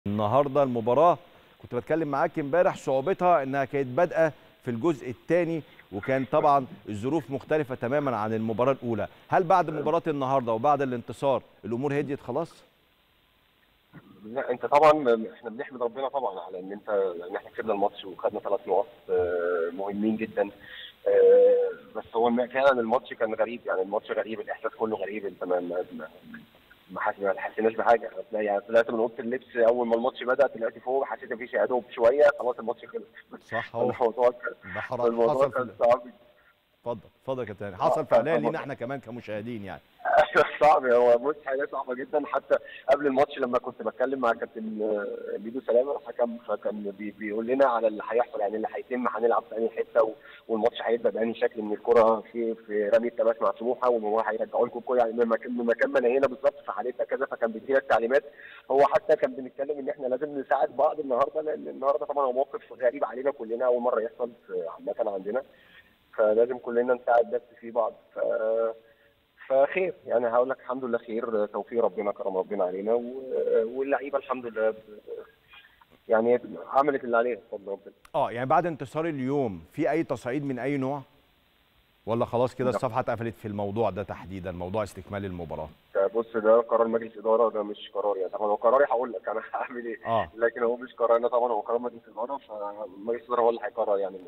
النهارده المباراه كنت بتكلم معاك امبارح صعوبتها انها كانت بادئه في الجزء الثاني وكان طبعا الظروف مختلفه تماما عن المباراه الاولى هل بعد مباراه النهارده وبعد الانتصار الامور هديت خلاص لا انت طبعا احنا بنحمد ربنا طبعا على ان انت ان احنا كسبنا الماتش وخدنا ثلاث نقط آه، مهمين جدا آه، بس هو الم- فعلا الماتش كان غريب يعني الماتش غريب الاحساس كله غريب انت ما ما ما- ما حس- ما حسيناش بحاجه هتلاقي يعني طلعت من اوضه اللبس اول ما الماتش بدا طلعت فوق حسيت مفيش يا دوب شويه خلاص الماتش خلص صح هو الموضوع كان ده حرام الموضوع حصل كان في صعب اتفضل اتفضل يا كابتن حصل آه، فعليا آه، لينا آه. احنا كمان كمشاهدين يعني صعب هو بص حاجه صعبه جدا حتى قبل الماتش لما كنت بتكلم مع كابتن آه، ميدو سلامه الحكم فكان بي بيقول لنا على اللي هيحصل يعني اللي هيتم هنلعب في انهي حته و- والماتش هيبقى بانهي شكل من الكره في في رمي التماس مع سموحه وان هو هيرجعوا لكم الكوره يعني من مكان من مكان ما نهينا بالظبط في حالتها كذا فكان بيدينا التعليمات هو حتى كان بنتكلم ان احنا لازم نساعد بعض النهارده لان النهارده طبعا هو موقف غريب علينا كلنا اول مره يحصل في- عامه عندنا فلازم كلنا نساعد بس في بعض ف فخير يعني هقول لك الحمد لله خير توفيق ربنا كرم ربنا علينا و- واللعيبه الحمد لله ب- يعني عملت اللي عليها بفضل ربنا اه يعني بعد انتصار اليوم في اي تصعيد من اي نوع ولا خلاص كده لا. الصفحه اتقفلت في الموضوع ده تحديدا موضوع استكمال المباراه بص ده قرار مجلس اداره ده مش قرار يعني طبعا هو قراري هقول لك انا هعمل ايه اه لكن هو مش قرارنا طبعا هو قرار مجلس اداره فمجلس الاداره هو اللي هيقرر يعني الموضوع